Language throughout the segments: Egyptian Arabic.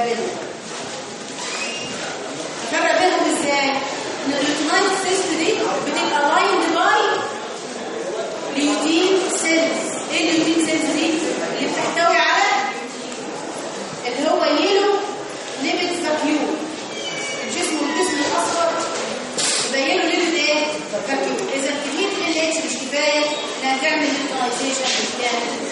بينهم افرق بينهم ازاي ان الريتينايت سيست دي بتبقى لايند باي ليوتين سيلز ايه الليوتين سيلز دي اللي بتحتوي على اللي هو يلو ليبيد فاكيول الجسم والجسم الاصفر يبقى يلو ليبيد ايه فاكيول اذا كميه ال اتش مش كفايه انها تعمل ريتينايزيشن بتاعت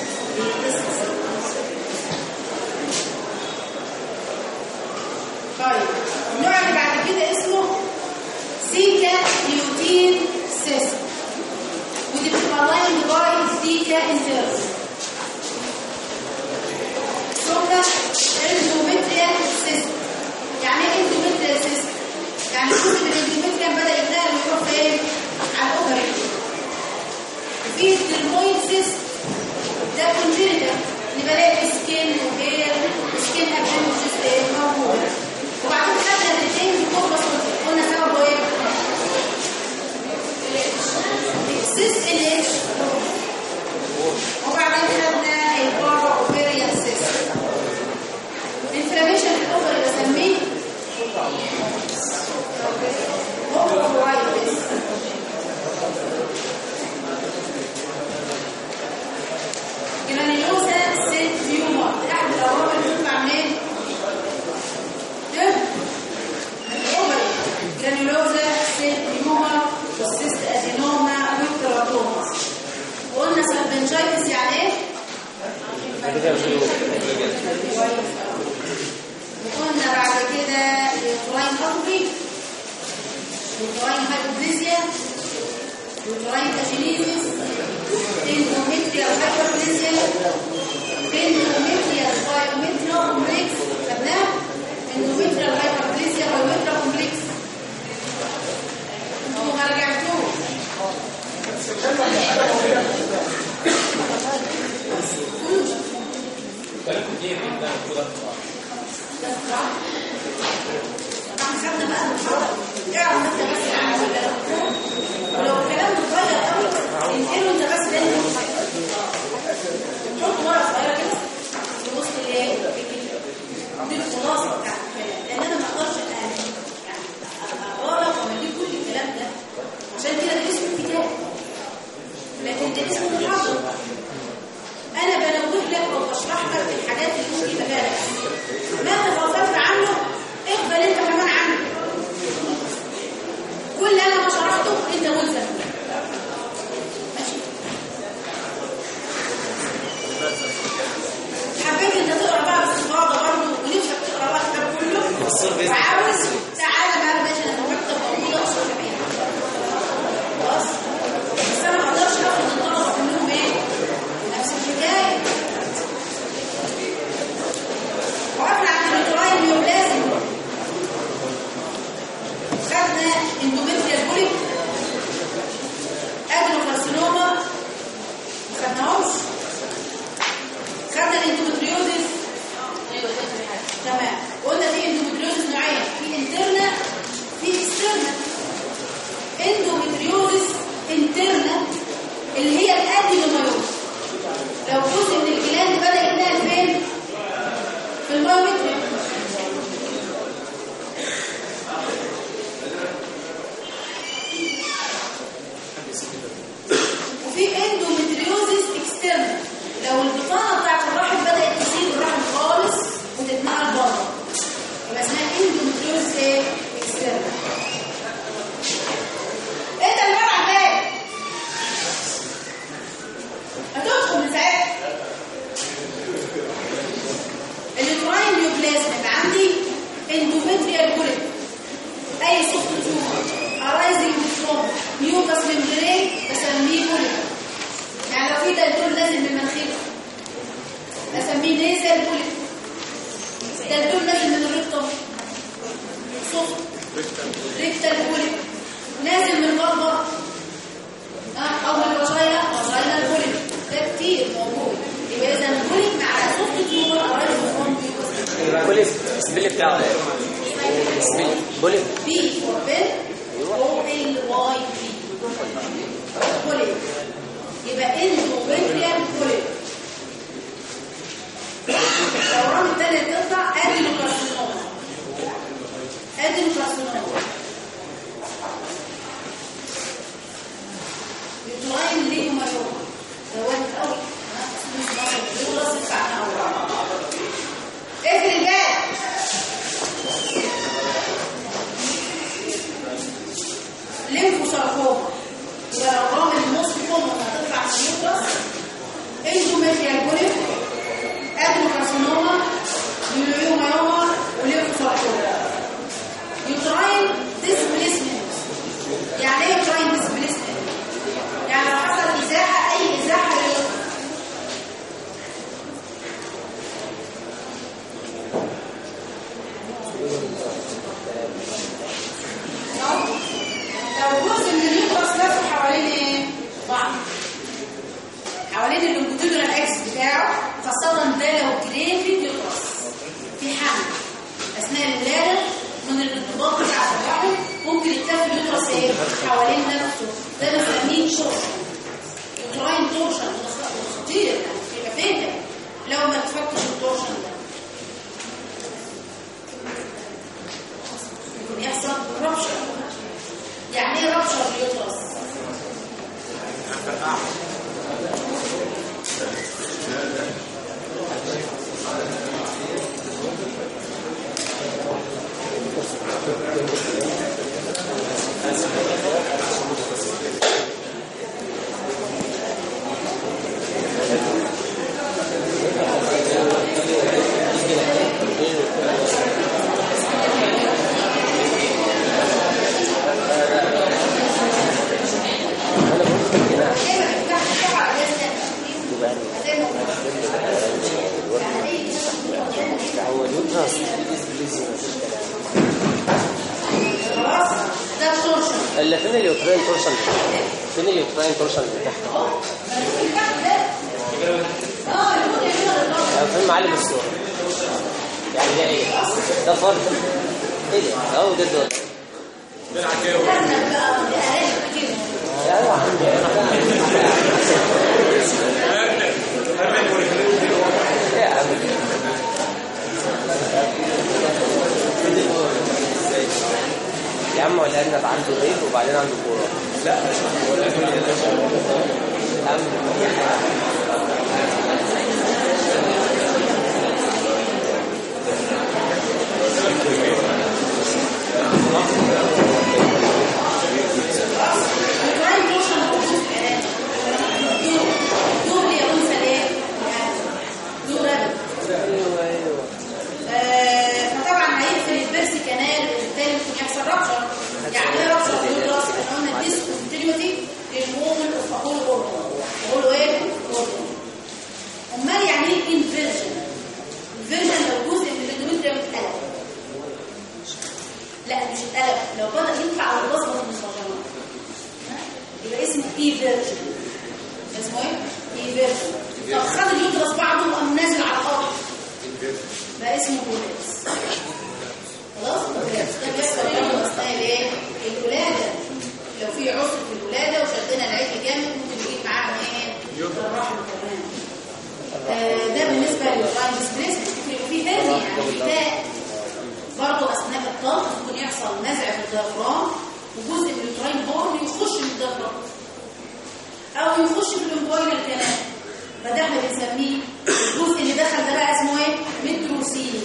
طيب النوع اللي بعد كده اسمه سيكا نيوتين سيست ودي بتبقى لاين باي سيكا انترس ثم اندومتريال سيست يعني ايه اندومتريال سيست يعني جزء من الاندومتريال بدا يتنقل ويروح فين على الاوفري وفي الترمويد سيست ده كونجينيتال اللي بلاقي سكين وهير سكين ابنجز موجود وبعدين خدنا الاثنين في كوربس قلنا سببه ايه؟ سيس ال اتش وبعدين خدنا البارا اوفيريان سيس الانفلاميشن في الاوفر بسميه هومورايتس جرانيلوزا سيل تيومر احد الامراض اللي بتطلع منين؟ الاوفري جرانيلوزا سيل تيومر والسيست ادينوما والتراتوما وقلنا سلبنجايتس يعني ايه؟ وقلنا بعد كده يوتراين اتروفي يوتراين هايبوبليزيا يوتراين اجينيزيس اندوميتريال هايبوبليزيا اندوميتريال بايوميتريال كومبلكس خدناه اندوميتريال هايبوبليزيا بايوميتريال كومبلكس انتوا ما رجعتوش احنا خدنا بقى المحاضرة اعرف انت بس يعني ولو الكلام متغير قوي انقله انت بس لان حط ورقه صغيره كده تبص الايه دي الخلاصه بتاعت الكلام لان انا ما اقدرش يعني اقرا لك واديك كل الكلام ده عشان كده ده اسمه كتاب لكن ده اسمه محاضره انا بنوه لك وبشرح لك الحاجات اللي ممكن تبقى ما تغفلت عنه اقبل انت كمان عنه كل اللي انا ما شرحته انت ملزم ماشي حبيت انت تقرا بقى باستفاضه برضه ونفسك تقرا بقى الكتاب كله وعاوز تعالى بقى ماشي انا مكتب موجوده واشرح بيها خلاص بس انا ما اقدرش اخد الطلبه كلهم ايه نفس الحكايه وقفنا عند الريتراين نيوبلازم خدنا اندوميتريال بوليك ادينوكارسينوما ما خدناهمش خدنا الاندوميتريوزيس تمام قلنا في اندوميتريوزيس نوعين في انترنا في اكسترنا اندوميتريوزيس انترنا اللي هي الادينومايوز لو جزء من الجلاند بدا يتنقل فين في المايومتريوم وفي اندومتريوزيس اكسترنال لو البطانه بتاعت الرحم بدات تسيب الرحم خالص وتتنقل بره يبقى اسمها اندومتريوزيس ايه اكسترنال انت اللي بقى عمال هتدخل من ساعتها الاتراين نيوبلازم اللي عندي اندومتريال بوليت اي سوفت تيومر ارايزنج فروم ميوكس ممبرين بسميه بوليت يعني لو في دلدول نازل من مناخيره اسميه نيزل بوليت دلدول نازل من الريكتوم سوفت ريكتال بوليت نازل من البلبر اه او من الوشايه وشايه البوليت ده كتير موجود يبقى اذا البوليت مع سوفت تيومر ارايزنج فروم ميوكس بوليف السبيل بتاعه ايه؟ السبيل بوليف بي فور بن او ال واي بي بوليت يبقى اندوميتريال بوليت الدوران الثاني تطلع ادينوكارسينوما لو لو جزء من اليوترس لف حوالين ايه؟ بعض حوالين اللونجيتودينال اكس بتاعه خاصة ده لو جريفي يوترس في حمل اثناء الولاده من الانضباط بتاع الرحم ممكن يتلف اليوترس ايه؟ حوالين نفسه ده بنسميه شورشن يوتراين تورشن خطير يعني يبقى فين لو ما تفكش التورشن ده ممكن يحصل ربشر يعني ايه ربشر اليوترس؟ ايه ما بيفتحش طبعا زي ما هو اليوترس خلاص ده التورشن الا فين اليوتراين تورشن فين اليوتراين تورشن اللي تحت اه يقول يا كده آه، فين معلم الصورة يعني ده ايه ده فرد ايه ده اهو ده دول استنى بقى بأقل كده ايوه عندي يا عم يا عم ولا ارنب عنده بيت وبعدين عنده كوره لا يا عم الكرايم تورشن موجود في العلاج دور دور يا انثى ليه؟ دور ربط ايوه ايوه آه، فطبعا هيقفل البرس كانال وبالتالي ممكن يحصل رابشر يعني ايه رابشر اليوترس احنا قلنا ديسكونتينيوتي للوومن اوف هول اورجن هول ايه اورجن امال يعني ايه انفيرجن انفيرجن لو جزء من الاندوميتريوم اتقلب لا مش اتقلب لو بدا ينفع على البصمه المستخدمه يبقى اسمه ايفيرجن اسمه ايه ايفيرجن طب خد اليوترس بعضه وقام نازل على الارض بقى اسمه بوليس خلاص ده بيحصل برضه اثناء الايه الولاده لو في عسر في الولاده وشدنا العجل جامد ممكن يجيب معاها ايه الرحم كمان آه، ده بالنسبه للراين ديسبليسمنت ممكن يبقى في هرني يعني فتاء برضه اثناء الطلق ممكن يحصل نزع في الديافرام وجزء من اليوتراين هورن يخش من الديافرام او يخش في الامبوينال كمان فده احنا بنسميه الجزء اللي دخل ده بقى اسمه ايه متروسيل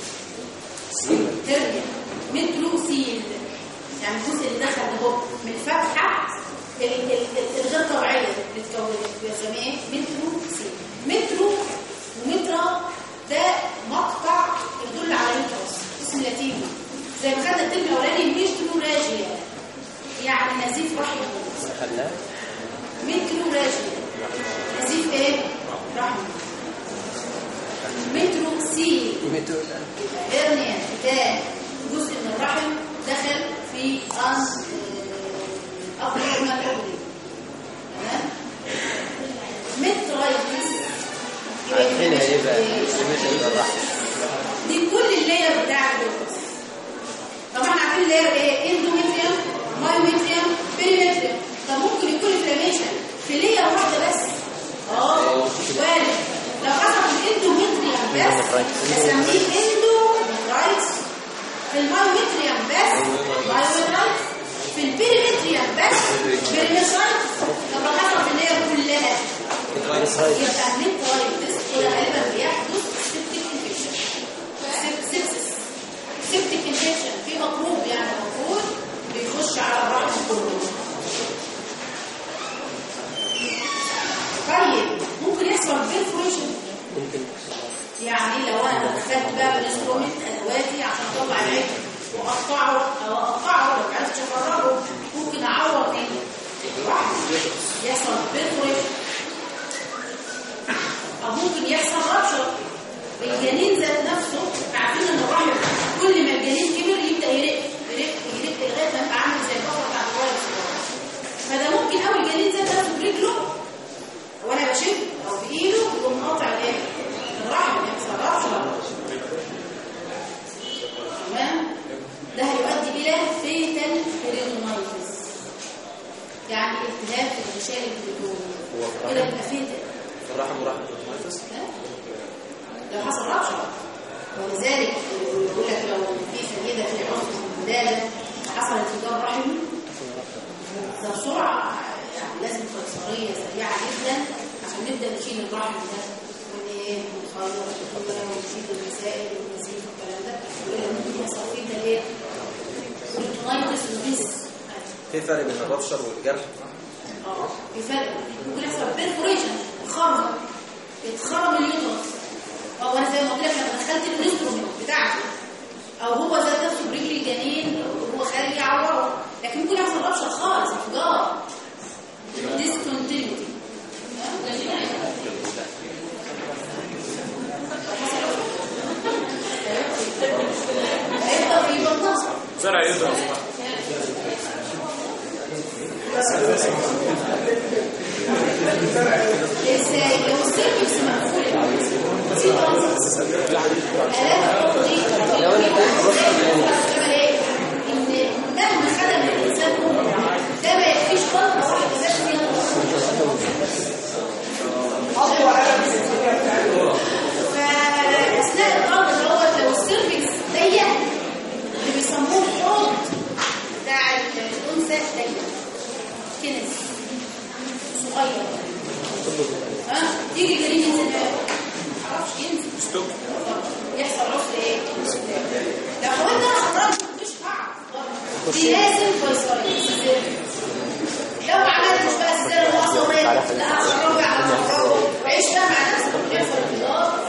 ترجع متروسيل يعني الجزء اللي دخل ده هو من الفتحه ال- ال- ال- الغير طبيعيه اللي اتكونت بنسميه ايه متروسيل مترو ومترا ده مقطع يدل على يوترس اسم لاتيني زي ما خدنا الترم الاولاني ميتروراجيا يعني نزيف رحم الجنس خدناه مترو راجل نزيف ايه؟ رحم مترو سي هرنيا ده جزء من الرحم دخل في ان ابريمال اوبري تمام مترايتس عارفين ايه بقى مش الرحم دي كل اللاير بتاع الجلوكوز طبعا عارفين اللاير ايه اندوميتريوم مايوميتريوم بيريمتريوم طب ممكن يكون انفلاميشن في لاير واحده بس اه وارد لو حصل في الاندوميتريوم بس نسميه اندوميترايتس في المايوميتريوم بس مايوميترايتس في البيريمتريوم بس بيريمترايتس طب لو حصل في اللاير كلها يبقى الميترايتس وده غالبا بيحدث سيبتيك انفكشن سيبسس سيبتيك انفكشن في ميكروب يعني موجود بيخش على الرحم كله طيب ممكن يحصل بيرفوريشن ممكن يعني لو انا خدت بقى بالانسترومنت ادواتي عشان اطلع العجل واقطعه او اقطعه لو عرفت افرغه ممكن اعور ايه؟ الرحم يحصل بيرفوريشن او ممكن يحصل رابشر الجنين ذات نفسه عارفين ان الرحم كل ما الجنين بريتونايتس يعني التهاب في الغشاء البريتوني هو في كده الرحم يبقى فيه في الرحم وراحم بروتونايتس لو حصل رابشر ولذلك يقول لك لو في سيده في عنق الولاده حصل انفجار رحمي ده بسرعه يعني لازم قيصريه سريعه جدا عشان نبدا نشيل الرحم ده ون- ونخيط وكده ونشيل المسائل والنزيف والكلام ده ولا ممكن يحصل فيه ده ايه؟ بروتونايتس وبيس في فرق بين الرابشر والجرح اه في فرق ممكن يحصل بيرفوريشن خرم اتخرم اليوترس او انا زي ما قلت لك لما دخلت الانسترومنت بتاعته او هو ذات نفسه برجل الجنين وهو خارج يعوره لكن ممكن يحصل ربشه خالص انفجار ديسكونتينيتي هيبقى في بطنها زرع يضرب ازاي لو السيرفكس مقفول في بطنها آلات دي لو انا شبه ايه؟ ان مهما خدم الانسان عمره ده ما يكفيش خطوه واحده بس فيها فاثناء الضرب دوت لو السيرفكس ضيق اللي بيسموه الحوض بتاع الانثى ضيق كنس صغير ها يجي الجنين ينزل ما يعرفش ينزل يحصل عسر ايه؟ لو حاولت انا اضرب مش هعرف دي لازم قيصريه لو ما عملتش بقى السر الوصل لا هخرجه على مخرجه وعيش بقى مع نفسك ويحصل انفجار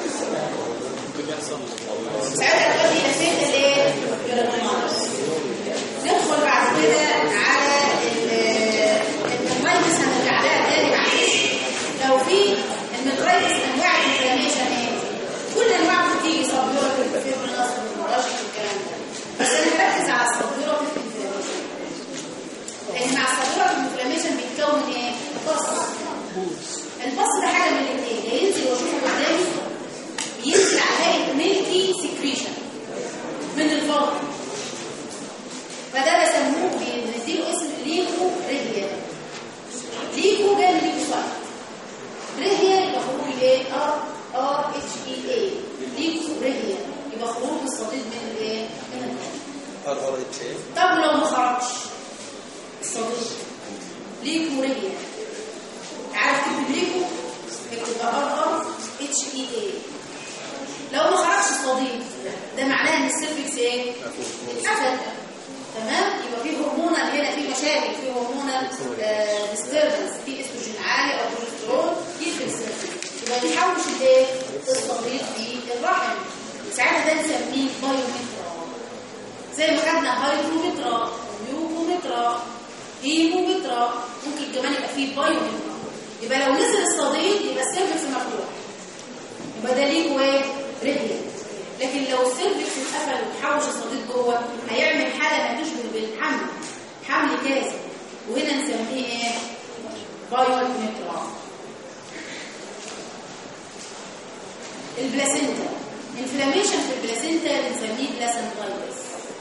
ساعتها تودي الى فين الايه؟ ندخل بعد كده على الميتس هنرجع لها تاني معلش لو في الميترايتس انواع الانفلاميشن ايه؟ كل انواع بتيجي سبيورتيف فيبرنس والمراشق والكلام ده بس انا هركز على السبيورتيف انفلاميشن لان مع السبيورتيف انفلاميشن بيتكون ايه؟ بص البص ده حاجه من الاثنين يا ينزل واشوفه قدامي بينزل على ميلكي سكريشن من الفضل فده بسموه بنديله اسم ليكو ريهيا ليكو جاي من ليكو سايت ريهيا يبقى خروج الايه ار ار اتش اي اي ليكو ريهيا يبقى خروج الصديد من الايه من الفضل ار ار اتش ايه طب لو ما خرجش الصديد ليكو ريهيا عارف تكتب ليكو اكتب ار ار اتش اي اي لو ما خرجش الصديد ده معناه ان السيرفكس ايه اتقفل تمام يبقى في هرمونال هنا في مشاكل في هرمونال ديستربنس في استروجين عالي او بروجسترون يقفل السيرفكس يبقى بيحوش الايه الصديد في الرحم ساعتها ده نسميه بايومترا زي ما خدنا هايدرومترا ميوكومترا هيمومترا ممكن كمان يبقى فيه بايومترا يبقى لو نزل الصديد يبقى السيرفكس مفتوح يبقى ده ليه ايه رجل لكن لو السيرفكس اتقفل وتحوش الصديد جوه هيعمل حاله ما تشبه بالحمل حمل كاذب وهنا نسميه ايه بايومترا البلاسينتا انفلاميشن في البلاسينتا بنسميه بلاسنتايتس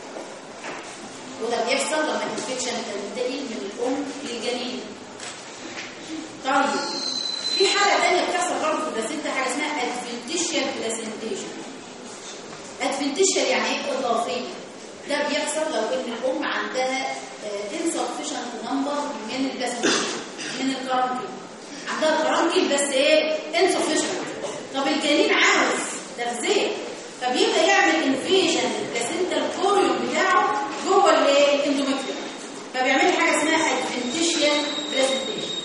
وده بيحصل لما الانفكشن تنتقل من الام للجنين طيب في حالة تانية بتحصل برضه في البلاسينتا حاجة اسمها ادفنتيشيال بلاسنتيشن ادفنتيشيال يعني ايه اضافية ده بيحصل لو ان الام عندها insufficient نمبر من البلاسنتيشن من الكرنكل عندها كرنكل بس ايه insufficient طب الجنين عاوز تغذية فبيبدأ يعمل انفيجن البلاسينتا الكوريوم بتاعه جوه الايه الاندوميتريوم فبيعمل حاجة اسمها ادفنتيشيال بلاسنتيشن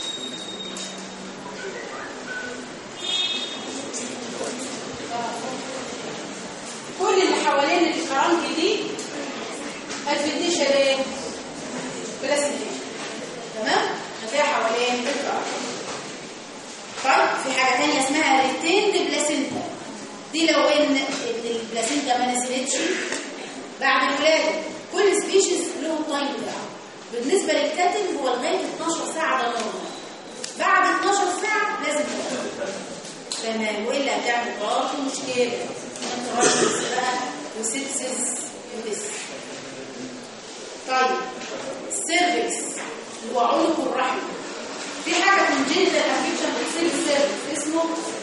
كل اللي حوالين الكرنك دي ادفنتيشن ايه بلاسنتيشن تمام هتلاقي حوالين الكرنك طيب في حاجه ثانيه اسمها ريتيند بلاسينتا دي لو ان البلاسينتا ما نزلتش بعد الولاده كل سبيشيز له التايم بتاعه بالنسبه للكاتل هو لغايه 12 ساعه ده نورمال بعد 12 ساعه لازم تاكل تمام والا هتعمل برضه مشكله انتراكشنز بقى وسيبسس ودس طيب سيرفكس اللي هو عنق الرحم في حاجه كونجنتال افكشن بتصير السيرفكس اسمه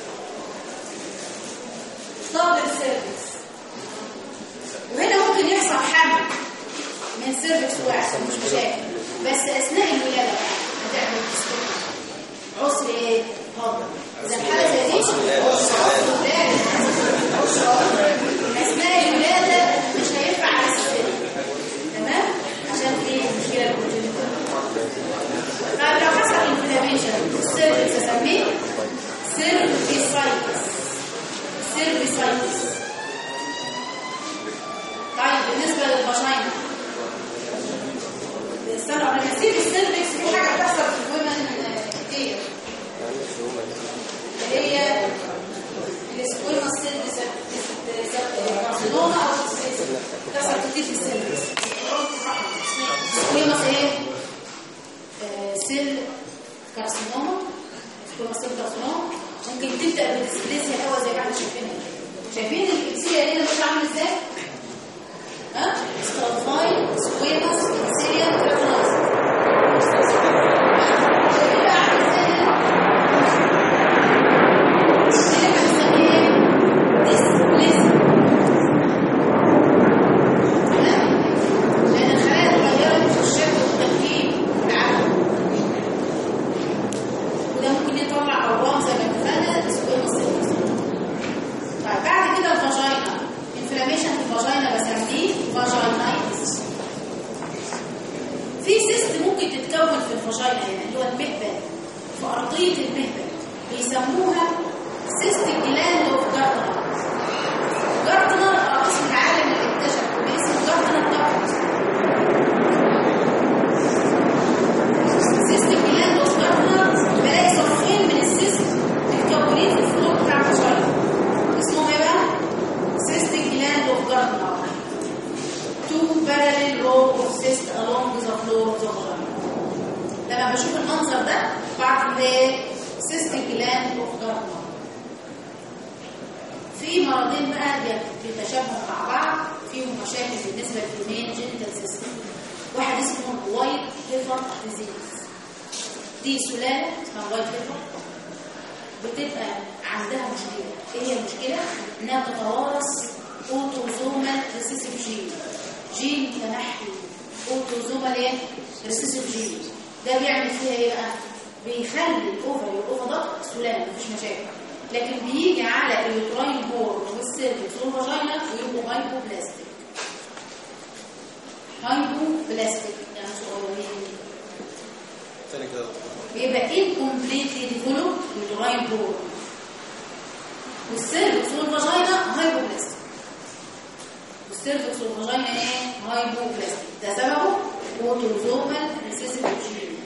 دبل سيرفكس وهنا ممكن يحصل حمل من سيرفكس واحد مش مشاكل بس اثناء الولاده بقى هتعمل ديسكوت عسر ايه؟ هضم اذا الحاله زي دي عسر ولاده اثناء الولاده مش هينفع على السن تمام عشان في مشكله كونجنتال طيب لو حصل انفلاميشن السيرفكس اسميه سيرفيسايتس سيرفيسايتس طيب بالنسبه للفاجينا استنى قبل ما نسيب السيرفكس في حاجه بتحصل في الومن كتير اللي هي السكويما سيرفيس كارسينوما او بتحصل كتير في السيرفكس سكويما ايه؟ آه، سيل كارسينوما سكويما سيل كارسينوما ممكن تبدا بالديسبليسيا الاول زي ما احنا شايفين شايفين الابسيه دي مش عامل ازاي؟ ها؟ ستراتيفاي سكويماس سيريال كارسينوما شايفين بقى عامل ازاي هنا؟ هنا بيحصل ايه؟ ديسبليسيا تمام؟ لان الخلايا اتغيرت في الشكل والتركيب والعدد وده ممكن يطلع اورام زي ما اتفقنا سكويماس سيريال طيب بعد كده الفاجينا انفلاميشن في الفاجينا بسميه فاجينايتس في سيست ممكن تتكون في الفاجينا يعني اللي هو المهبل في ارضيه المهبل بيسموها سيست جلاند اوف جارتنر جارتنر اسم العالم اللي اكتشفه باسم جارتنر دكت سيست جلاند اوف جارتنر بلاقي صفين من السيست متكونين في الفلور بتاع الفاجينا اسمهم ايه بقى؟ cystic gland of Gardner. Two parallel rows of cysts along the floor of the vagina. لما بشوف المنظر ده بعرف ان ايه؟ cystic gland of Gardner. في مرضين بقى بيتشابهوا مع بعض فيهم مشاكل بالنسبه للمين جينيتال سيستم. واحد اسمه وايت هيفر ديزيز. دي سلاله اسمها وايت هيفر بتبقى عندها مشكلة ايه هي المشكلة؟ انها بتتوارث اوتوزومال ريسيسيف جين جين تنحي اوتوزومال ايه؟ ريسيسيف جين ده بيعمل فيها ايه بقى؟ بيخلي الاوفري والاوفر سلام مفيش مشاكل لكن بيجي على اليوتراين بور والسيرفكس والفاجينا ويبقوا هايبوبلاستيك هايبوبلاستيك يعني صغيرين تاني كده بيبقى incompletely developed uterine bore والسيرفكس والفاجينا هايبوبلاستيك والسيرفكس والفاجينا ايه؟ هايبوبلاستيك ده سببه اوتوزومال ريسيسيف جين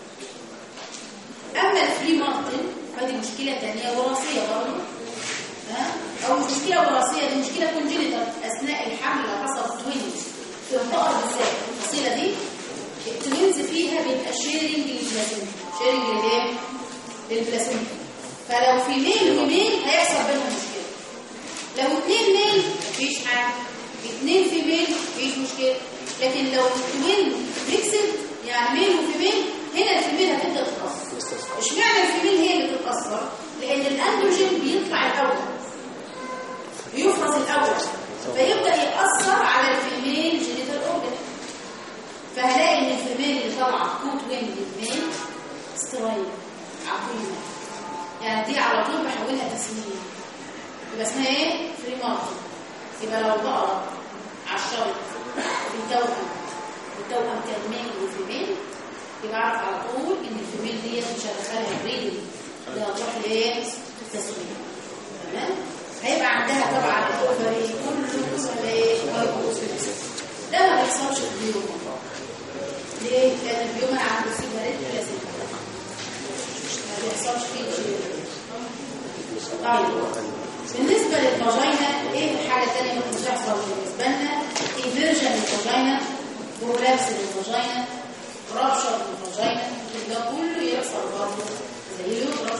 اما الفري مارتن فدي مشكله ثانيه وراثيه برضه ها او مش مشكله وراثيه دي مشكله كونجينيتال اثناء الحمل لو حصل توينز في البقر بالذات الفصيله دي التوينز فيها بيبقى شيرنج للبلاسينتا شيرنج للايه؟ للبلاسينتا فلو في ميل وميل هيحصل بينهم مشكله لو اتنين ميل مفيش حاجه اتنين في ميل مفيش مشكله لكن لو توين ميكسد يعني ميل وفيميل هنا الفيميل هتبدا تتاثر اشمعنى الفيميل هي اللي بتتاثر؟ لان الاندروجين بيطلع الاول بيفرز الاول فيبدا ياثر على الفيميل جينيتال اورجن فهلاقي ان الفيميل اللي طالعه كوت ويند الميل سترايل عقيمه يعني دي على طول بحولها تسميه يبقى اسمها ايه؟ فري ماركت يبقى لو بقرا على الشرط في توأم التوأم كان ميل وفيميل يبقى اعرف على طول ان الفيميل ديت مش هدخلها بريدنج ده هتروح لايه؟ التسميه تمام؟ هيبقى عندها طبعا الاوفري كله ايه؟ هايبوثيرويد ده ما بيحصلش في اليوم ليه؟ لان اليوم عنده سيجاريت لازم ما بيحصلش فيه شيء طيب بالنسبه للفاجينا ايه الحاجه الثانيه ممكن تحصل بالنسبه لنا ايفيرجن للفاجينا برولابس للفاجينا رابشر للفاجينا ده كله يحصل برضه زي اليوترس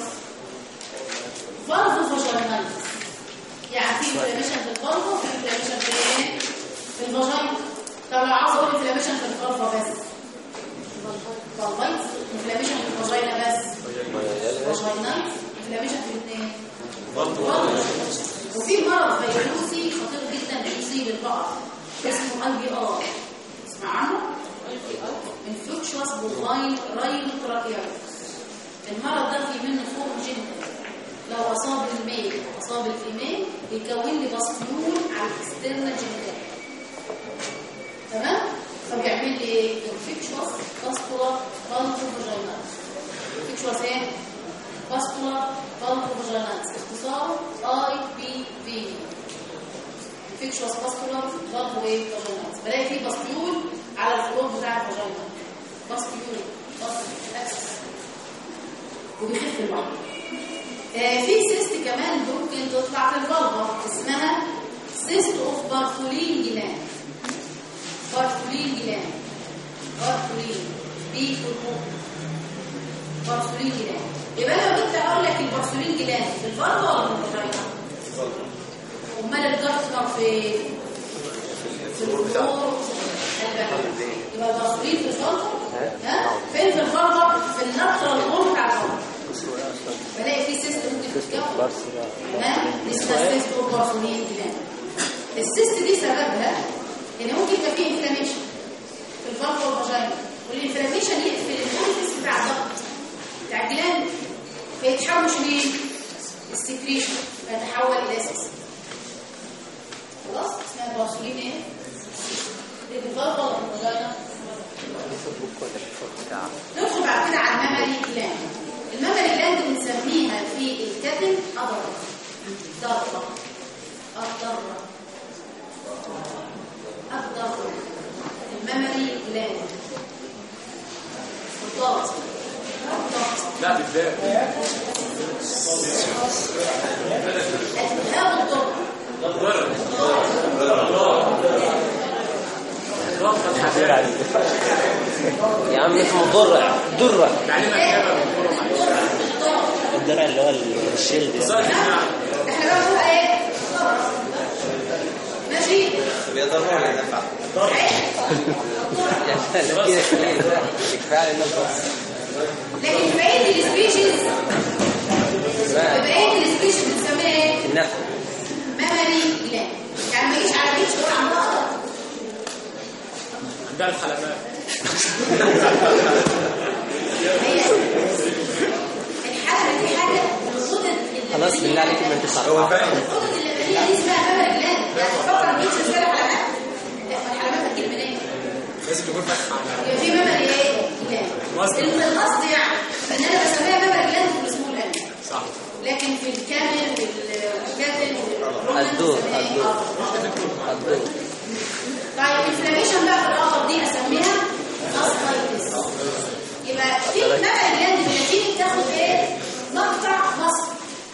فالفو فاجينايتس يعني في انفلاميشن في الفالفو في انفلاميشن في ايه؟ في الفاجينا طب لو عاوز اقول انفلاميشن في الفالفو بس انفلاميشن في الاثنين وفي مرض فيروسي خطير جدا بيصيب البقر اسمه اي بي ار اسمع عنه انفكشوس بوفاين راين تراكيايتس المرض ده في منه فوق جدا لو اصاب الميل اصاب الفيميل بيكون لي باسبيول على الاكسترنال جينيتال تمام فبيعمل لي ايه انفكشوس باسكولار بالفو فاجينال انفكشوس ايه باسكولار بالفو فاجينال اختصاره اي بي في انفكشوس باسكولار بالفو ايه فاجينال بلاقي فيه باسبيول على الفلور بتاع الفاجينا باسبيول باسبيول اكسس وبيخف المرض آه في سيست كمان ممكن تطلع في البلغة اسمها سيست اوف بارتولين جلاند بارتولين جلاند بارتولين بي والمو بارتولين جلاند يبقى لو جيت اقول لك البارتولين جلاند في البلغة ولا في الفاجينا؟ امال الجارتنر في في الفلور يبقى البارتولين في الفلغة ها فين في الفلغة في النطرة الغول بتاع الفلغة بلاقي في سيست ممكن تتكون تمام دي اسمها سيست اوف بارسونين جلاند السيست دي سببها ان ممكن يبقى فيه انفلاميشن في الفالف والفاجينا والانفلاميشن يقفل الاورفيس بتاع الضغط بتاع الجلاند فيتحوش مين السكريشن فيتحول الى سيست خلاص اسمها بارسونين ايه دي في الفالف ولا في الفاجينا ندخل بعد كده على المامري جلاند المامري جلاند بنسميها في الكتل أضرة ضرة الضرة الضرة المامري جلاند الضغط الضغط لا بالذات التهاب الضغط يا عم اسمه ضرع درع الدرع اللي هو الشيلد يعني. احنا بقى نقول ايه ماشي بيضر ولا ينفع؟ كفايه علينا الضغط لكن في بقيه السبيشيز في بقيه السبيشيز بنسميها ايه النفع مامري جلاند يعني ما يجيش على بيتش تقول عندها ضغط عندها الحلقات هي الحالة دي حاجة الغدد خلاص بالله عليك ما انت هو صح فاهم الغدد اللبنية دي اسمها مامري جلاند يعني تفكر ان دي سلسلة حلقات لا ما الحلقات هتجيب منين؟ لازم يكون فاتح يبقى في مامري ايه؟ وزن. جلاند القصد يعني ان انا بسميها مامري جلاند في الاسبوع الأول صح لكن في الكامل والكاتل والرومان الدور بنسميها إيه؟ الدور آه. الدور طيب انفلاميشن بقى في الأغض دي اسميها ماستايتس يبقى في مبع الجلد باللاتيني بتاخد ايه مقطع مصر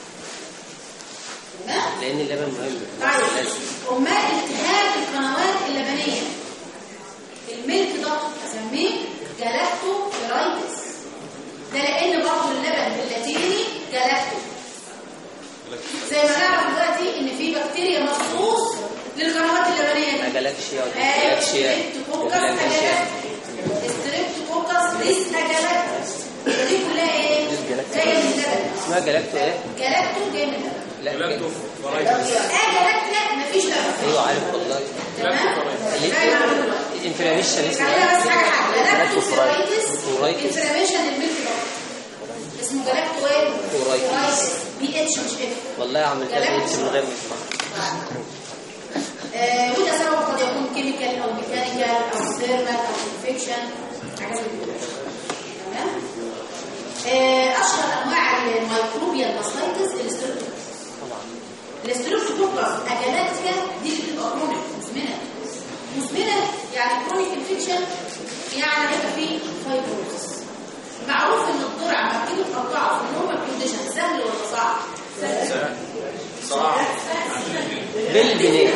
تمام لان اللبن مهم طيب امال التهاب القنوات اللبنيه الملك ده اسميه جلاكتو فيرايتس ده لان برضه اللبن باللاتيني جلاكتو زي ما نعرف دلوقتي ان في بكتيريا مخصوص للقنوات اللبنيه دي جالاكسيا ايوه جالاكسيا ستريبتوكوكس اجلات ستريبتوكوكس ديس اجلات دي كلها ايه جايه من اللبن اسمها جلاكتو ايه؟ جلاكتو جاي من اللبن لا جلاكتو جلاكتو. فرايتس اه جلاكتو لا مفيش لبن ايوه عارف والله تمام اللي زي ما عملوا الانفلاميشن اسمه خلينا بس حاجه حاجه جلاكتو فورايتس. فيرايتس فورايتس. انفلاميشن الميلك ده اسمه جلاكتو ايه فورايتس. بي اتش مش اف والله عملت جلاكتو. من غير ما اسمع آه، وده سبب قد يكون كيميكال او ميكانيكال او ثيرمال او انفكشن حاجات زي كده تمام آه، اشهر انواع الميكروبيال ماستايتس الاستروبتوكوكس الاستروبتوكوكس اجلاتيا دي اللي بتبقى كرونيك مزمنه مزمنه يعني كرونيك انفكشن يعني هيبقى فيه فايبروزس معروف ان الضرع لما بتيجي تقطعه في النورمال كونديشن سهل ولا صعب؟ سهل صراحة بالبنيه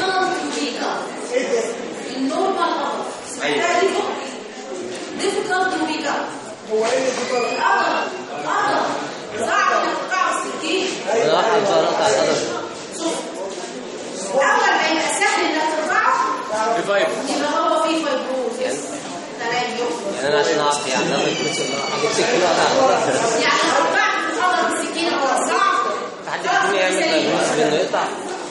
النورمال أمر سمعتها دي فوق difficult to pick up هو ايه difficult؟ الأمر الأمر صعب انك تقطعه السكين انا واحد فرط على القدر شوف أول ما يبقى سهل انك تقطعه ريفايف يبقى هو فيه فايبروز تريح يعني انا عشان اعرف يعني انا كنت اجيب سكينه اقطع يعني لو قطعت الأمر بالسكينة هو صعب يعمل فيروس بانه يقطع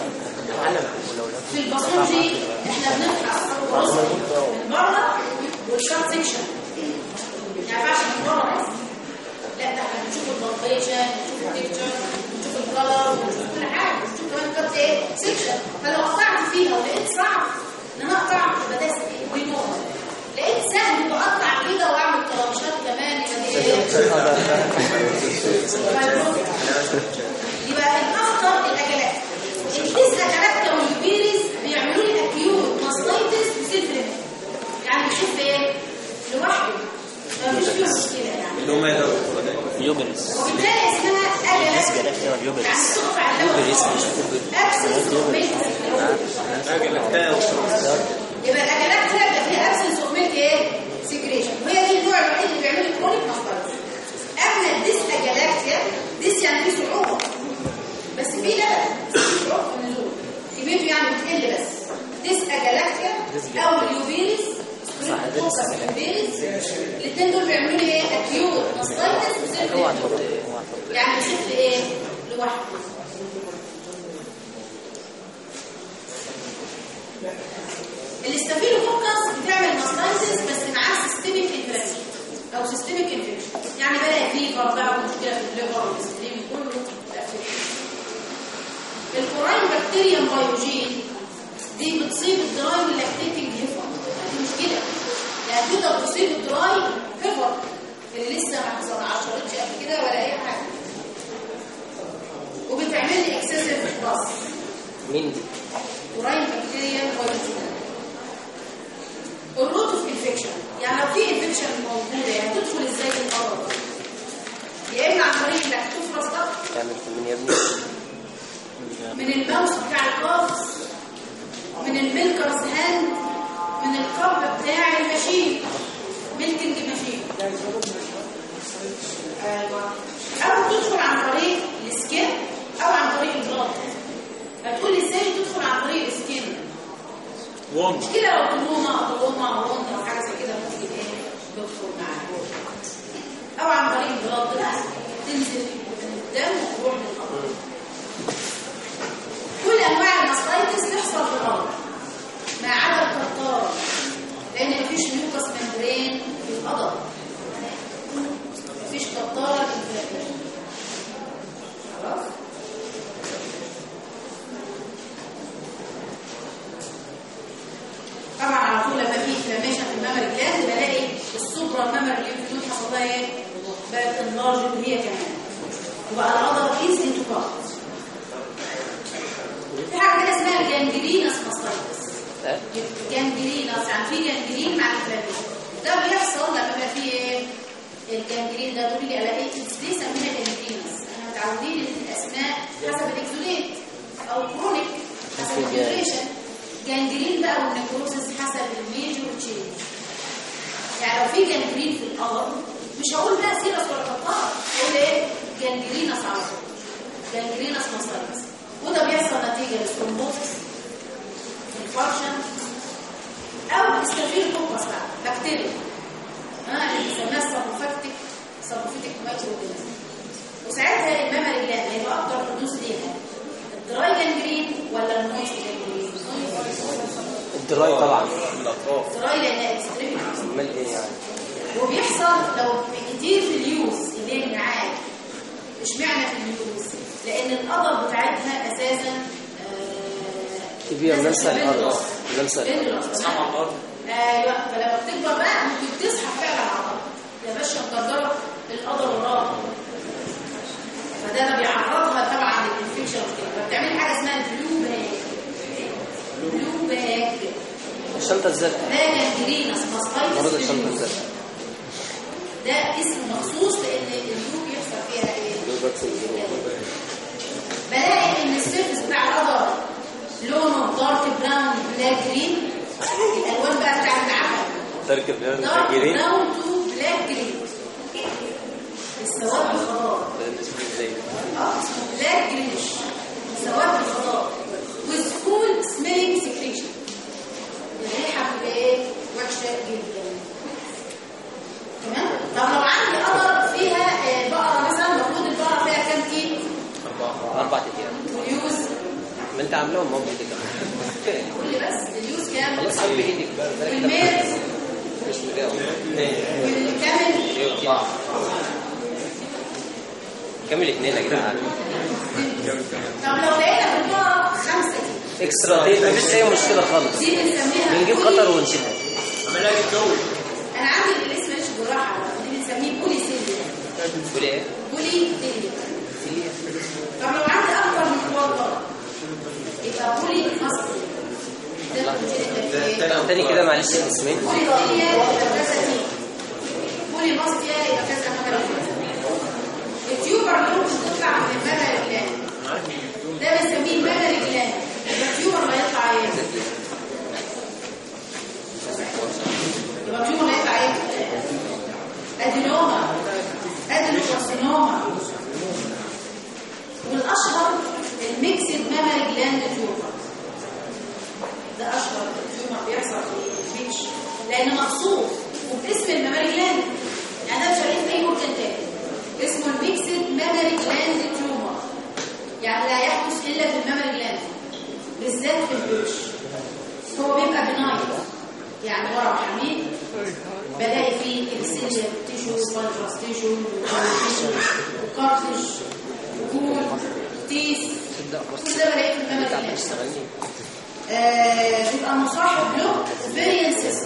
في الباثولوجي احنا بنفحص الرسم من بره والشارت سيكشن يعني ما ينفعش من بره بس لا ده احنا بنشوف البلبيشن نشوف التكتشر نشوف الكلر ونشوف كل حاجه نشوف كمان كارت ايه سيكشن فلو قطعت فيها ولقيت صعب ان انا اقطع يبقى ده ريموت لقيت سهل بقطع كده واعمل طرابشات كمان يبقى دي ايه يبقى الاخطر الاكلات الكيس اكلات والبيريز بيعملوا لي اكيوت ماستايتس وسيلف ليميت يعني بيشوف ايه لوحده ما فيش فيه مشكله يعني اللي هم يقدروا يوبرس وبالتالي اسمها الناس اكلات جالك فيها يعني اليوبرس تقطع يوبرس اللون مش يوبرس ابسنس اوف ميلك يبقى الاكلات كده بيبقى فيها ابسنس اوف ميلك ايه سيكريشن وهي دي النوع الوحيد اللي بيعمل لي كرونيك ماستايتس اما الديس اجالاكتيا ديس يعني في صعوبه بس في لبن في صعوبه في النزول كميته يعني بتقل بس ديس اجالاكتيا او اليوبيريس فوكس اليوبيريس الاثنين دول بيعملوا لي ايه اكيوت ماستايتس وسيلف اوعى تحط ايه اوعى تحط يعني بيشوف ايه لوحده الاستافيلوكوكس بتعمل ماستايتس بس معاه سيستميك انفكشن او سيستميك انفكشن يعني بلاقي فيفر بقى ومشكله في الليفر والسليم كله بقى فيه. الكوراين بكتيريا بايوجين دي بتصيب الدراي لاكتيتنج هيفر دي مشكله يعني تقدر تصيب الدراي هيفر اللي لسه ما حصل عشرتش قبل كده ولا اي حاجه وبتعمل لي اكسسيف باس مين دي؟ وراين بكتيريا بايوجين الروت اوف انفكشن يعني لو في انفكشن موجوده يعني تدخل ازاي في الارض يا اما عن طريق انك تفرز ضغط تعمل في مين يا ابني؟ من الماوس بتاع القفص من الميلكرز هاند من القبض بتاع الماشين ميلكنج ماشين ايوه او تدخل عن طريق السكين او عن طريق البلاد هتقول لي ازاي تدخل عن طريق السكين وان مش كده لو تروما تروما وانت او حاجه زي كده ممكن ايه تدخل معاك او عن طريق البلاد لا تنزل من الدم وتروح للقبر كل انواع الماستايتس تحصل في الارض ما عدا القطار لان مفيش ميوكس ممبرين في القدر مفيش قطار خلاص طبعا على طول لما في انفلاميشن في الممر الجلاند بلاقي السوبرا الممر الليمفنود حصل لها ايه؟ بقت انلارجد هي كمان وبقى العضله ايز انتو كارت في حاجه كده اسمها الجانجرينس ماستايتس اه؟ جانجرينس يعني في جانجرين مع الانفلاميشن ده بيحصل لما يبقى في ايه؟ الجانجرين ده تقول لي الاقي ليه سميها جانجرينس؟ احنا متعودين ان الاسماء حسب الاكزوليت او كرونيك حسب الديوريشن جانجرين بقى والنيكروسس حسب الميجور تشينج يعني لو في جانجرين في القلب مش هقول بقى سيرس ولا قطار هقول ايه جانجرينس على طول جانجرينس ماستايتس وده بيحصل نتيجه للثرومبوسس انفارشن او استافيلوكوكس بقى بكتيريا اه اللي بنسميها سابوفاكتيك سابوفيتيك مايكروبيزم وساعتها الممري جلاند هيبقى اكتر حدوث ليها الدراي جانجرين ولا المويست جانجرين الدراي طبعا الاطراف دراي لانها اكستريميتيز امال ايه يعني؟ وبيحصل لو كتير في اليوز اللي هي معاك اشمعنى في اليوز لان القدر بتاعتها اساسا آه، كبيرة لازم نمسى تبقى الأرض pendulous. نمسى الأرض pendulous، صح على الارض ايوه فلما بتكبر بقى ممكن تصحى فعلا على القدر يا باشا مقدره القدر وراها فده ده بيعرضها طبعا للانفكشن وكده فبتعمل حاجه اسمها البلو باك بلو باك الشنطة الزرقاء ده جانجرينس ماستايتس مرض في الشنطة اليوز. الزرقاء ده اسم مخصوص لان الجروب يحصل فيها ايه دول بكس الجنوب بلاقي ان السيرفس بتاع القدر لونه دارك براون بلاك جرين الالوان بقى بتاعت العفن تركب دارك جرين براون تو بلاك جرين السواد الخضار ازاي اه اسمه بلاك جرينش سواد الخضار with cool smelling secretion الريحه بتبقى ايه وحشه جدا تمام طب لو عندي قدر فيها آه، بقره مثلا المفروض البقره فيها كام كيلو أربع أيام انت عاملاهم هم بايدك قول لي بس اليوز كام خلاص عم بايدك بقى بالك ده والميرز مش مجاوب والكامل كمل اثنين يا جدعان طب لو لقينا بالنقط خمسة دي اكسترا دي مفيش اي مشكله خالص دي بنسميها بنجيب بولي- خطر ونشيلها عملها تتجوز انا عندي الاسم مش بالراحه دي بنسميه بولي سيليا تقول ايه؟ بولي سيليا طب لو عندي اكتر من وضع يبقى بولي مصري ده الجينيتال تاني كده معلش اسمين بولي سيليا يبقى كذا دي بولي مصريا يبقى كذا مجرى التيوبر ممكن تطلع من المجرى الجلاني ده بنسميه المجرى الجلاني يبقى التيوبر هيطلع ايه؟ يبقى التيوبر هيطلع ايه؟ ادينوما ادينوكارسينوما والاشهر الميكسد مامري جلاند تيومر ده اشهر تيومر بيحصل في البيتش لان مخصوص وباسم المامري جلاند يعني ده مش هلاقيه في اي مكان تاني اسمه الميكسد مامري جلاند تيومر يعني لا يحدث الا في المامري جلاند بالذات في البيتش هو بيبقى بنايت يعني ورم حميد بلاقي فيه السيليا تيشو فايبرس تيشو وكارتلج وكول تيس كل ده بلاقيه في المامري جلاند آه، بيبقى مصاحب له ovarian cyst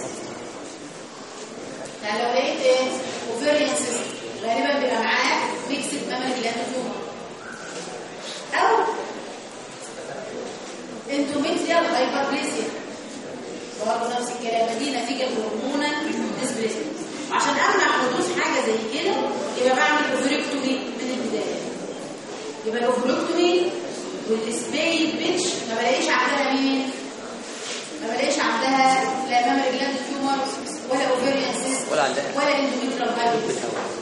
يعني لو لقيت ايه ovarian cyst غالبا بيبقى معاه ميكسد مامري جلاند تيومر او endometrial hyperplasia برضه نفس الكلام دي نتيجه لهرمونال ديسبليسمنت عشان امنع حدوث حاجه زي كده يبقى بعمل اوفريكتومي من البدايه يبقى الاوفريكتومي والسباي بيتش ما بلاقيش عندها مين ما بلاقيش عندها لا مامري جلاند تيومر ولا اوفريان سيست ولا عندها. ولا اندوميتريال هايبرز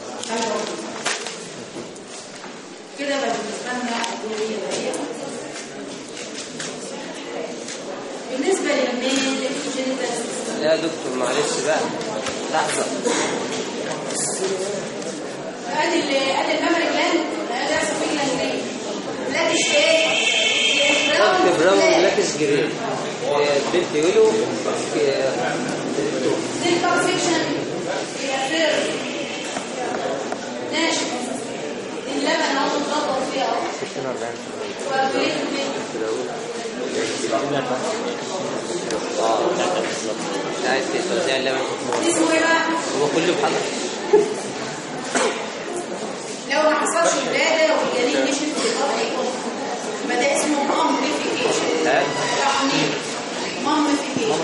كده بقى بالنسبه لنا الدنيا بقى بالنسبه للميل جينيتال سيستم لا يا دكتور معلش بقى لحظه ادي ال- ادي الممرك جلاند ادي اسفل جلاند بلاكش ايه ضغط براون بلاك. لاكس جرين بنت يولو دي الكونفكشن هي فير ناشف اللبن اهو متغطى فيه اهو وأبريد منه. اه عايز توزيع اللبن اسمه ايه بقى؟ هو كله بحضر لو ما حصلش البادة والجنين مشي في الوضع يكون يبقى ده اسمه مامبليفيكيشن ها؟ تحميل مامبليفيكيشن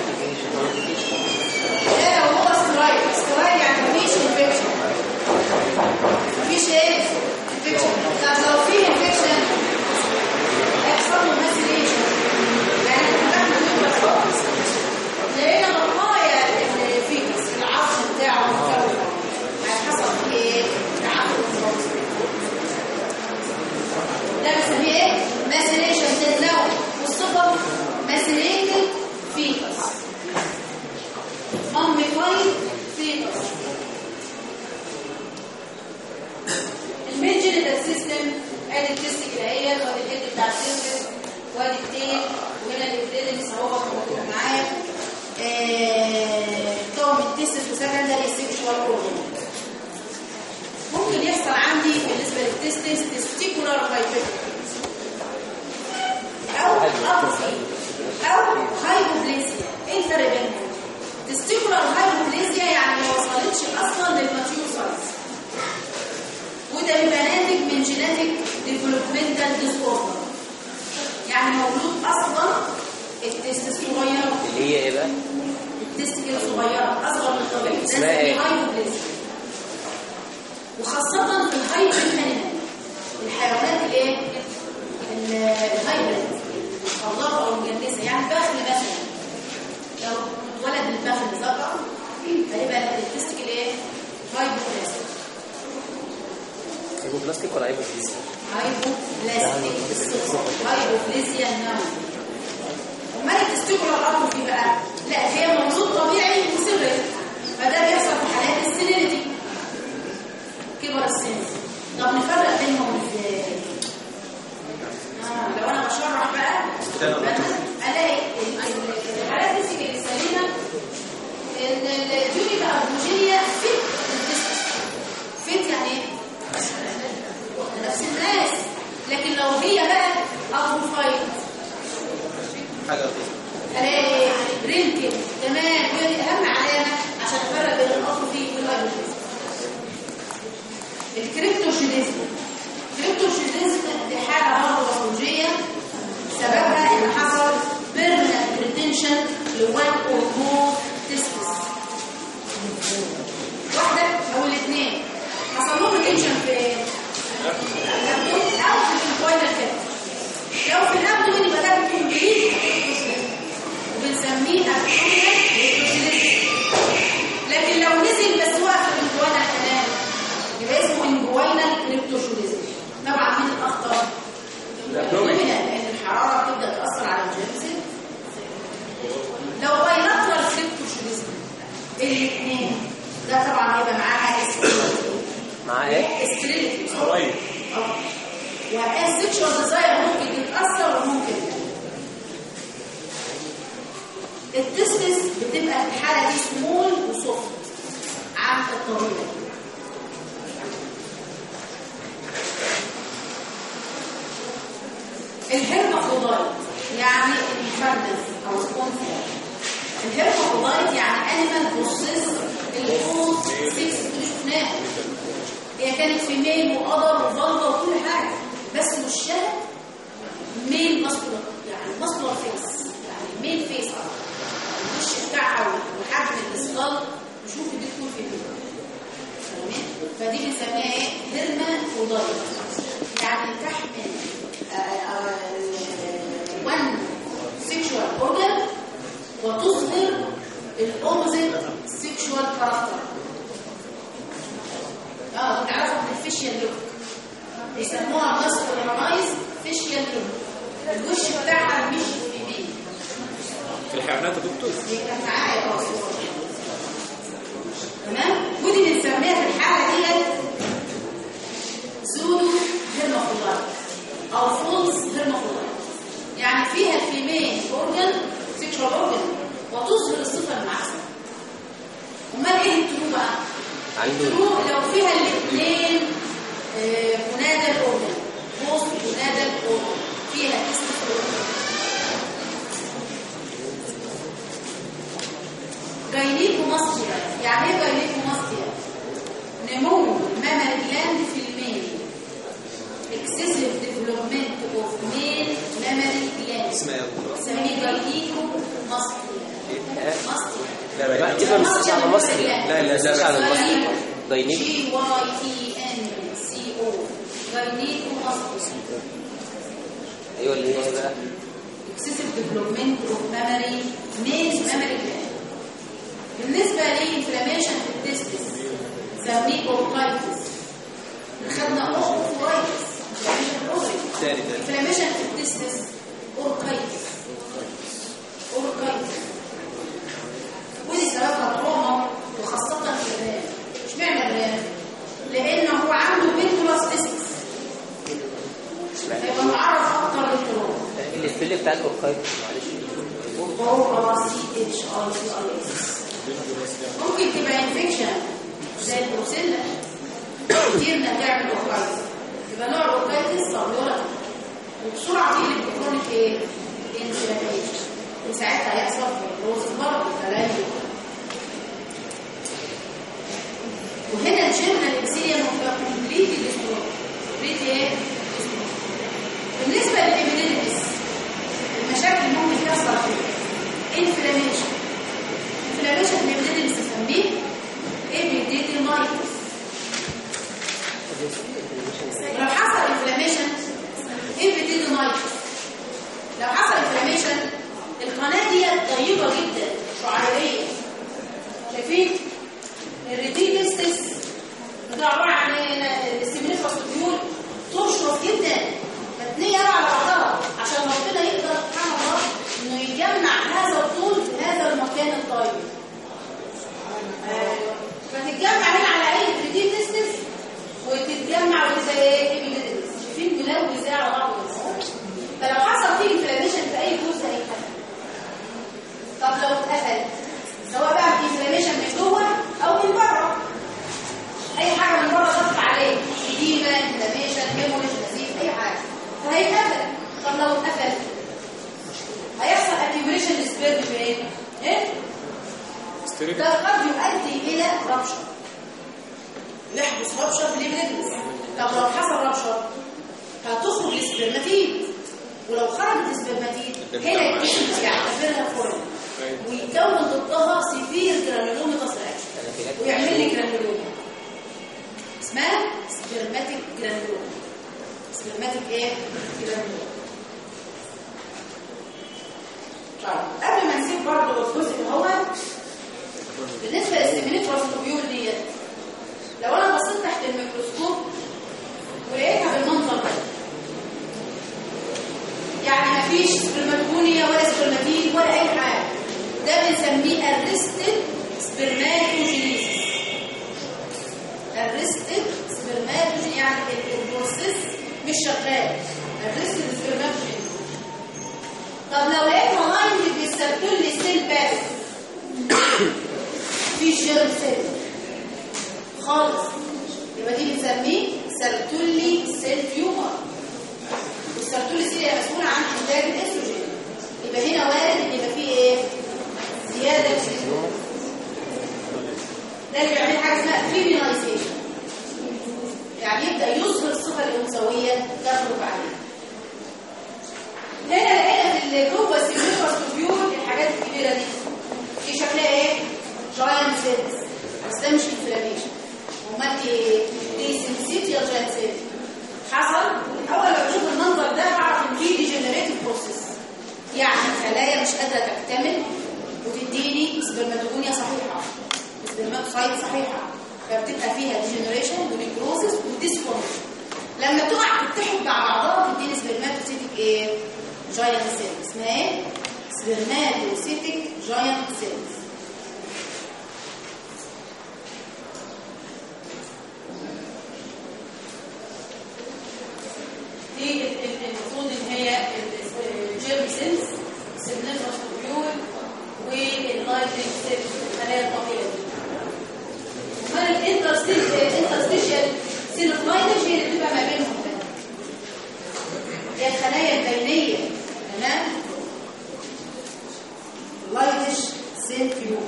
ده لو هو سترايك سترايك يعني مفيش انفكشن مفيش ايه؟ انفكشن طب لو في انفكشن هيحصل له ماسيليشن يعني الفتح بيبقى خالص لقينا بقايا الفيكس العظم بتاعه مكون هيحصل فيه ايه؟ تعفن خالص ده بنسميه ايه؟ ماسيليشن ده النوع والصفة ماسيليتد فيكس ماميفايد فيكس الميل جينيتال سيستم ادي التستيك اهي وادي الهيد بتاع السيرفس وادي التيل وهنا الابريدنس اهو موجود معايا آه، كون من تيستس وسكندري سيكشوال اورجن ممكن يحصل عندي بالنسبه للتستس تستيكولار هايبرتروفي او اتروفي او هايبوبليزيا ايه الفرق بينهم تستيكولار هايبوبليزيا يعني ما وصلتش اصلا للماتيور سايز وده بيبقى ناتج من جيناتيك ديفلوبمنتال ديس اوردر يعني مولود اصلا التستس صغيره اللي هي ايه بقى؟ التستيكل صغيره اصغر من الطبيعي ده اسمها ايه؟ اسمه هايبوبليزيا وخاصه في الهايبر انيمال الحيوانات الايه ال- الهايبرد الضغط او المجنسه يعني البخل مثلا لو اتولد البخل ذكر هيبقى التستيكل ايه هايبوبليزيا هيبوبلاستيك ولا هيبوبلاستيك؟ هايبوبلاستيك بالصفر هايبوبليزيا النوم امال التستيكولار اتروفي بقى لا هي مولود طبيعي وصغر فده بيحصل في حالات السينيريتي كبر السن طب نفرق بينهم ازاي آه لو انا بشرح بقى الاثنين ده طبعا هيبقى معاها استريلتي معاه ايه؟ استريلتي قريب والسكشوال ديزاير ممكن يتاثر وممكن لا التستس بتبقى في الحاله دي سمول وسوفت عن الطبيعي الهرمافرودايت يعني المفردس او الكونفر الهرمافرودايت يعني انيمال بروسيس الفول 6 اللي شفناه هي كانت في ميل وقدر وفلطه وكل حاجه بس وشها ميل ماسكولار يعني ماسكولار فيس يعني ميل فيس اكتر الوش بتاعها وحجم الاسقال وشوفي دي تكون في مين فاهمين فدي بنسميها ايه هرما فودايت يعني تحمل وان سيكشوال اورجان وتظهر الاوبوزيت سيكشوال كاركتر اه بتعرفوا من الفيشيال لوك بيسموها ماسكولينايز فيشيال لوك الوش بتاعها مش في في الحيوانات يا دكتور يبقى معايا اه صور. تمام ودي بنسميها في الحاله ديت سودو هيرمافرودايت او فولس هيرمافرودايت يعني فيها الفيميل اورجن سيكشوال اورجن وتظهر الصفه المعكسه امال ايه الترو بقى عنده الترو لو فيها الاثنين منادى الاورجن بوست منادى الاورجن فيها تستفيد جاينيكوماستيا يعني ايه جاينيكوماستيا نمو مامال جلاند في الميل excessive development of male mammary gland اسمها ايه يا دكتور؟ اسمها جاينيكوماستيا ماستيا لا لا كده ما نسيتش على مصري لا لا نسيتش لا على المصري داينيك جي واي تي ان سي او جاينيكوماستيا ايوه اللي هي بقى excessive development of mammary male mammary gland بالنسبة للإنفلاميشن في التستس سميه أوركايتس خدنا أوركايتس تاني تاني إنفلاميشن في التستس أوركايتس أوركايتس ودي سببها تروما وخاصة في الرئة اشمعنى الرئة؟ لأن هو عنده بنتولاس تستس هيبقى معرف أكتر للتروما الفيل بتاع الاوركايت معلش وهو سي اتش اي سي اي اس ممكن تبقى انفكشن زي البروسيلا كتير انها تعمل اوكايتس يبقى نوع الاوكايتس طويله وبسرعه تيجي الكرونيك ايه؟ انفلاميشن وساعتها هيحصل فيبروز برضه تليف وهنا الجيرنال انسيليا بتبقى كومبليتلي ديستروي كومبليتلي ايه؟ destroyed. بالنسبه للابيديميس المشاكل ممكن تحصل فيه انفلاميشن انفلاميشن بنبتدي نسميه ابيديديمايتس لو حصل انفلاميشن ابيديديمايتس لو حصل انفلاميشن القناه دي طيبه جدا شعيريه شايفين الريتينستس ده عباره عن الاستيميليفاس الطيور تشرف جدا متنيه على بعضها عشان ربنا يقدر سبحان الله انه يجمع هذا الطول في هذا المكان الطيب ايوه فتتجمع هنا على اي بريدين تستس وتتجمع وزي ايه شايفين ملوث زي على بعض فلو حصل فيه انفلاميشن في اي جزء هيتقفل طب لو اتقفل سواء بقى في انفلاميشن من جوه او من بره اي حاجه من بره ضغط عليه اديمه انفلاميشن هيموريج نزيف اي حاجه فهيتقفل طب لو اتقفل هيحصل اكيوميشن سبيرم في ايه؟ ايه؟ ستيريك ده قد يؤدي الى ربشه يحدث ربشه في الابنس طب لو حصل ربشه هتخرج السبرماتيد ولو خرجت السبرماتيد هنا الجسم يعتبرها فورم ويكون ضدها سيفير جرانيولوميتاس رياكشن ويعمل لي جرانيولوما اسمها سبرماتيك جرانيولوما سبرماتيك ايه؟ جرانيولوما طيب قبل ما نسيب برضه الجزء اللي هو بالنسبه للسيميليت والسلوبيول ديت لو انا بصيت تحت الميكروسكوب ولقيتها بالمنظر ده يعني مفيش سبرماتونيا ولا سبرماتيد ولا اي حاجه ده بنسميه ارستد سبرمات فيش جيرم سيل خالص يبقى دي بنسميه سيرتولي سيل تيومر والسيرتولي سيل هي مسؤوله عن انتاج الاستروجين يبقى هنا وارد ان يبقى فيه ايه زياده في الهرمون. ده اللي بيعمل حاجه اسمها فيمينايزيشن يعني يبدا يظهر الصفه الانثويه تخرج عليه هنا لقينا في اللي جوه السيلوكاس توبيول الحاجات الكبيره دي دي شكلها ايه جاينت سيلز بس ده مش انفلاميشن امال دي ايه دي سنسيتيا جاينت سيلز حصل اول ما بشوف المنظر ده بعرف ان في ديجنريتيف بروسيس يعني خلايا مش قادره تكتمل وتديني سبرماتوجونيا صحيحه سبرماتوسايت صحيحه فبتبقى فيها ديجنريشن ونيكروزس وديسفورميشن لما تقع تتحد مع بعضها تديني سبرماتوسيتك ايه جاينت سيل اسمها ايه سبرماتوسيتك جاينت سيلز دي ال- ال- المفروض ان هي الجيرم سيلز سيلنيفرس تubule واللايتنج سيلز الخلايا الطبيعيه دي امال الانترستيشال سيل اوف لايتنج هي اللي بتبقى ما بينهم ده هي الخلايا البينيه تمام لايتش سيل تيوب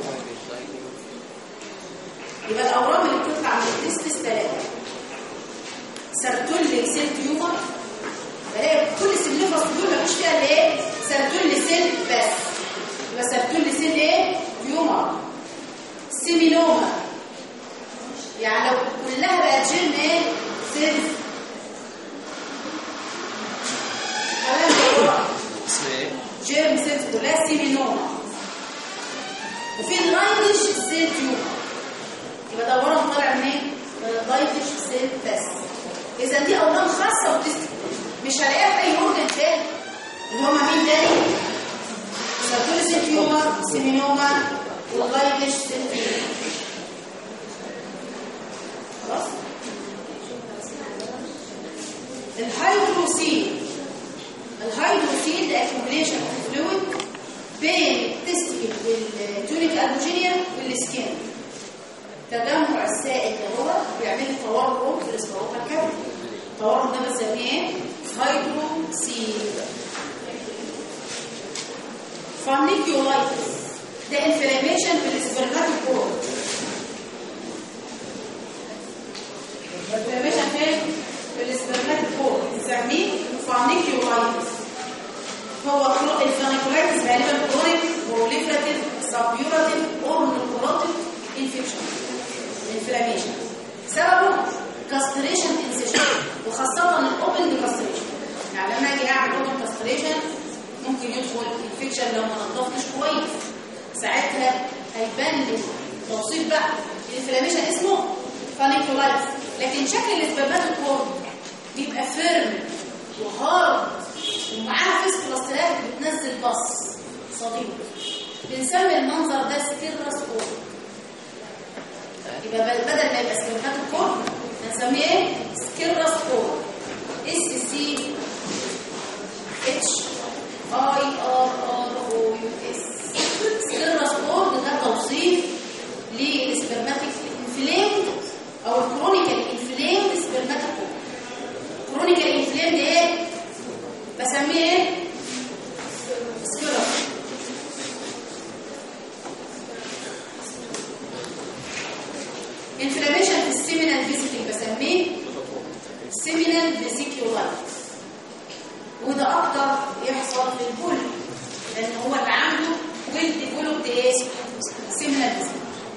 يبقى الاورام اللي بتطلع من التستس ثلاثه سيرتولي سيل تيومر بلاقي كل سيلوفاس دول مفيش فيها الايه سيرتولي سيل بس يبقى سيرتولي سيل ايه تيومر سيمينوما يعني لو كلها بقت جيرم ايه سيلز كلام جوه اسمها ايه؟ جيرم سيلز كلها سيمينوما وفي اللايتش سيل تيومر يبقى ده ورم طالع منين؟ من اللايتش سيل بس اذا دي اورام خاصه وتست مش هلاقيها في اي اورجن تاني اللي هما مين تاني؟ سيرتولي سيل تيومر سيمينوما واللايتش سيل تيومر خلاص؟ الهيدروسيل الهيدروسيل ده accumulation of fluid بين التستيكل والتونيك البوجينيا والسكين تجمع السائل ده هو بيعمل لي تورم في الاسبروتا الكبد التورم ده بنسميه ايه؟ هيدروسيل فانيكيولايتس ده انفلاميشن في الاسبرماتوكور انفلاميشن فين؟ في الاسبرماتوكور بنسميه فانيكيولايتس هو الفانيكولايتس غالبا كرونيك بروليفراتيف سبيوراتيف اور نيكروتيف انفكشن انفلاميشن سببه كاستريشن انسيشن وخاصة الاوبن كاستريشن يعني لما اجي اعمل اوبن كاستريشن ممكن يدخل انفكشن لو ما نضفتش كويس ساعتها هيبان لي توصيف بقى الانفلاميشن اسمه فانيكولايتس لكن شكل الاسبابات بيبقى فيرم وهارد ومعاها فيسكولاسترات بتنزل بص صديق بنسمي المنظر ده سكيرس كور يبقى بدل ما يبقى سكيرات كور هنسميه ايه سكيرس كور اس سي اتش اي ار ار او يو اس سكيرس كور ده توصيف للسبرماتيك انفليمد او الكرونيكال انفليمد سبرماتيك كور كرونيكال انفليمد ايه بسميه ايه سكيرس انفلاميشن في السيمينال فيزيكال بسميه سيمينال فيزيكيولايتس وده اكتر يحصل في البول لان هو اللي عنده ويل ديفلوبد ايه سيمينال فيزيكال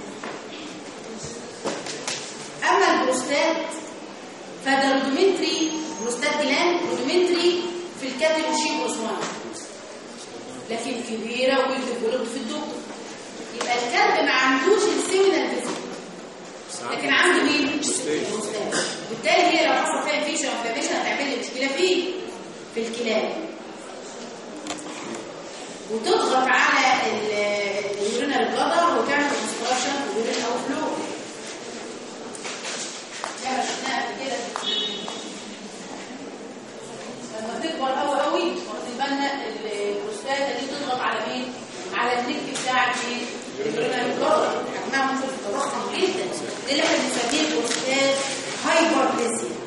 اما البروستات فده رودومنتري بروستات جلاند رودومنتري في الكاتيلوشيب وسوان لكن كبيره ويل ديفلوبد في الدكتور يبقى الكلب ما عندوش السيمينال فيزيكال لكن عنده مين؟ البروستات بالتالي هي لو حصل فيها انفيشن او انفلاميشن هتعمل لي مشكله فيه في الكلاب وتضغط على اليورينال بلادر وتعمل كونستراكشن في اليورين او فلو احنا شفناها قبل كده لما تكبر قوي قوي واخدين بالنا البروستاتا دي تضغط على مين؟ على النك بتاع مين؟ اليورينال بلادر حجمها ممكن دي اللي احنا بنسميه بروستات هايبربليزيا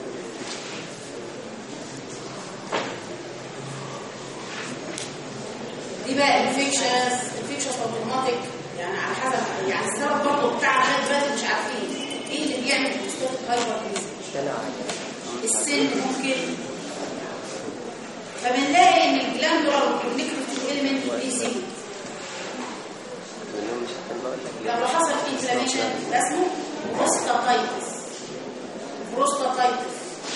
دي بقى انفكشنز انفكشنز اوتوماتيك يعني على حسب يعني السبب برضه بتاع لغايه دلوقتي مش عارفين ايه اللي بيعمل بروستات هايبربليزيا السن ممكن فبنلاقي ان الجلاندولار والنيكروتيك اليمنت بيزيد لو حصل في انفلاميشن اسمه بروستاتايتس بروستاتايتس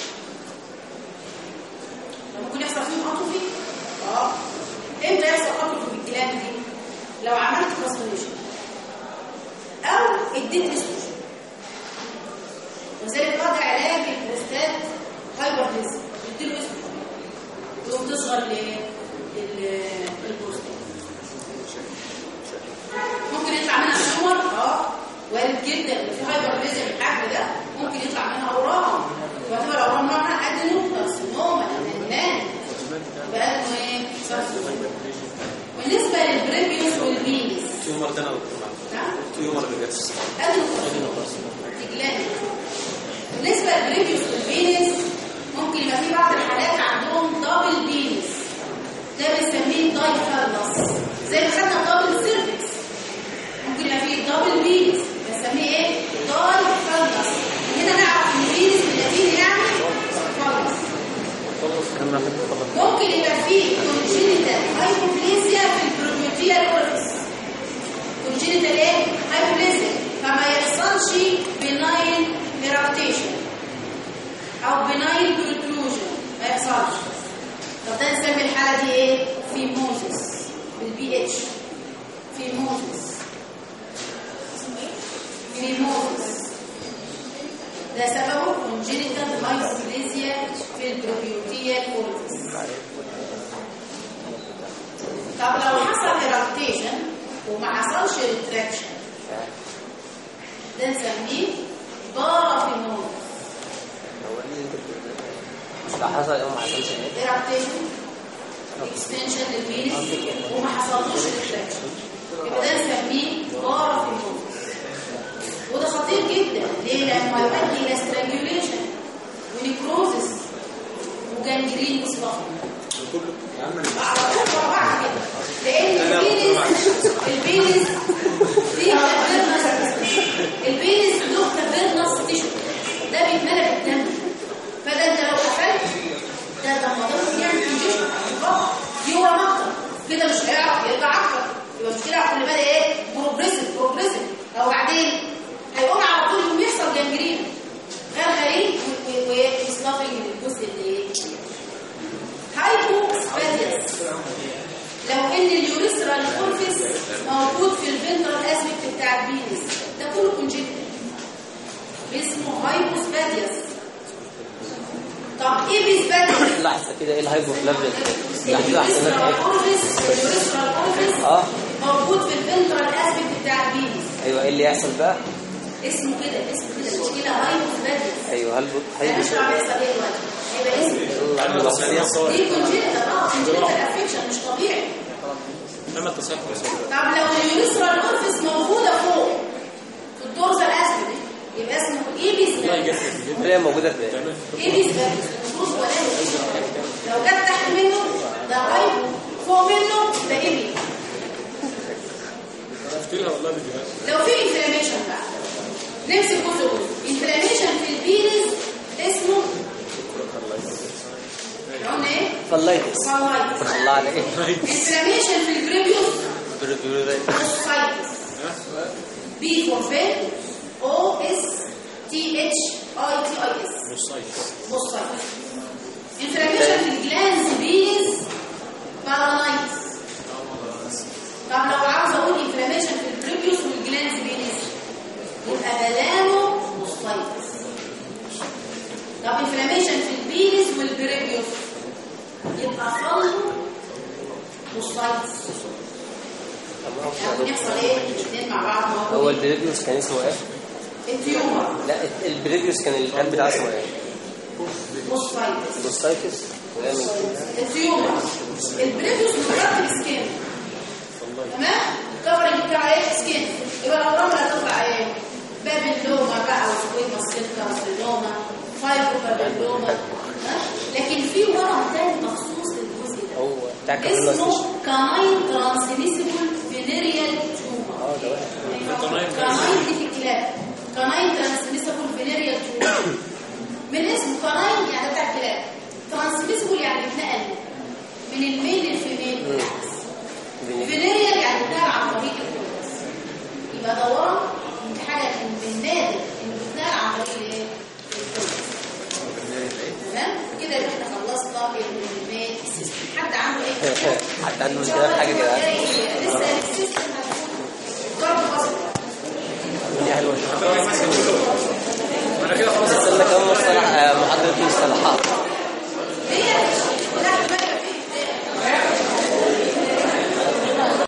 ممكن يحصل فيهم اتروفي اه امتى يحصل اتروفي في الجلاند دي لو عملت كاستريشن او اديت استروجين وذلك بعض علاج البروستات هايبرليزم اديله استروجين يقوم تصغر ليه البروستات ممكن يطلع منها تنور اه وارد جدا ان في هايبرليزم الحجم ده ممكن يطلع منها اورام وتبقى الاورام نوعها ادينو كارسينوما النان يبقى اسمه ايه كارسينوما. بالنسبه للبريبيوس والبينس تيومر ده انا دكتور معاك. نعم تيومر اللي جت تجلان بالنسبة للبريبيوس والبينس ممكن يبقى في بعض الحالات عندهم دبل بينس ده بنسميه داي فالنس زي ما خدنا دبل سيرفكس ممكن يبقى في دبل بينس بنسميه ايه؟ داي فالنس هنا نعرف ان بينس باللاتيني يعني فالنس ممكن يبقى في كونجينيتال هايبوبليزيا في البروتيال اورفيس كونجينيتال ايه؟ هايبوبليزيا فما يحصلش بناين ايرابتيشن او بناين بروتروجن ما يحصلش طب ده نسمي الحاله دي ايه؟ فيموزس بالبي اتش فيموزس فيموزس ده سببه كونجينيتال هايبوبليزيا في البروبيوتيال اورفيس طب لو حصل ايرابتيشن وما حصلش ريتراكشن ده نسميه بارافيموز لو حصل يوم ما حصلش ايه ايرابتيشن اكستنشن للبينس وما حصلوش ريتراكشن يبقى ده نسميه بارافيموز وده خطير جدا ليه؟ لانه هيؤدي الى سترانجوليشن ونيكروزس وجانجرين مصطفى كله يا عم انا على طول ورا بعض كده لان البينس البينس فيه كافيرنس البينس له كافيرنس تيشو ده بيتملى بالدم فده انت لو قفلت ده ده الموضوع يعني كونجيشن دي هو مقطع كده مش هيعرف يرجع اكتر يبقى المشكله كل بدا ايه بروجريسيف بروجريسيف او بعدين هيقوم على طول يقوم يحصل جنجرين غرغرين ويصلافنج الجزء اللي ايه هايبوسباديس لو ان اليوريثرال اورفيس موجود في الفنترال اسبكت بتاع البينس ده كله كونجكتيف اسمه هايبوسباديس طب ايه بيسباديس لحظه كده ايه الهايبوفلافيا لحظه احسن اليوريثرال ايه اورفيس اليوريثرال اورفيس اه موجود في الفنترال اسبكت بتاع البينس ايوه ايه اللي يحصل بقى اسمه كده اسمه كده المشكله هايبوسباديس ايوه هل انا مش عارف يحصل ايه دلوقتي هيبقى اسمه دي كونجكتيف اه كونجكتيف افكشن مش طبيعي انما التصحيح بس طب لو اليوريثرال اورفيس موجوده فوق في الدورزال اسبكت يبقى اسمه ايبيس والله جت جت اللي هي موجوده في تعمل ايبيس مفروض ولا لو جت تحت منه ده هايبو فوق منه ده ايبي شفت لها والله فيديوهات لو في انفلاميشن بقى نمسك جزء جزء انفلاميشن في البينس اسمه قلنا ايه؟ فلايتس فالايتس الله عليك انفلاميشن في البريبيوس اوسايتس بي فور بيل او اس تي اتش اي تي اي اس بوسايتس بوسايتس انفلاميشن في الجلانز بينز بارانايتس طب لو عاوز اقول انفلاميشن في البريبيوس والجلانز بينز يبقى بلانو بوسايتس طب انفلاميشن في البينز والبريبيوس يبقى فالو بوسايتس ممكن يحصل ايه الاثنين مع بعض هو موجودين البريديوس كان اسمه ايه؟ التيومر لا البريديوس كان الكلب بتاعه اسمه ايه؟ بوسايتس بوستايتس ولا من كده التيومر البريديوس مترتب سكين تمام الكفرنج بتاع ايه سكين يبقى الاورام اللي هتطلع ايه باب اللومه بقى اللومة ها؟ لكن في ورم تاني مخصوص للجزء ده هو بتاع كابيلا اسمه كاماين ترانسميسيبل فينيريال تومر اه ده واحد كاناين كاناين دي في الكلاب كاناين ترانسميسبل فينيريال تيومر من اسمه كاناين يعني بتاع الكلاب ترانسميسبل يعني بيتنقل من الميل للفيميل فينيريال يعني بيتنقل عن طريق الكلاب يبقى ده ورم من حاجه من النادر انه بيتنقل عن طريق الايه؟ الكلاب. تمام كده يبقى احنا خلصنا الميل سيستم حد عنده ايه؟ حتى عنده مشكله في حاجه كده لسه السيستم هتكون ضرب بسيط الدنيا حلوه شويه انا كده خلاص استنى كمان مصطلح آه، محاضره مصطلحات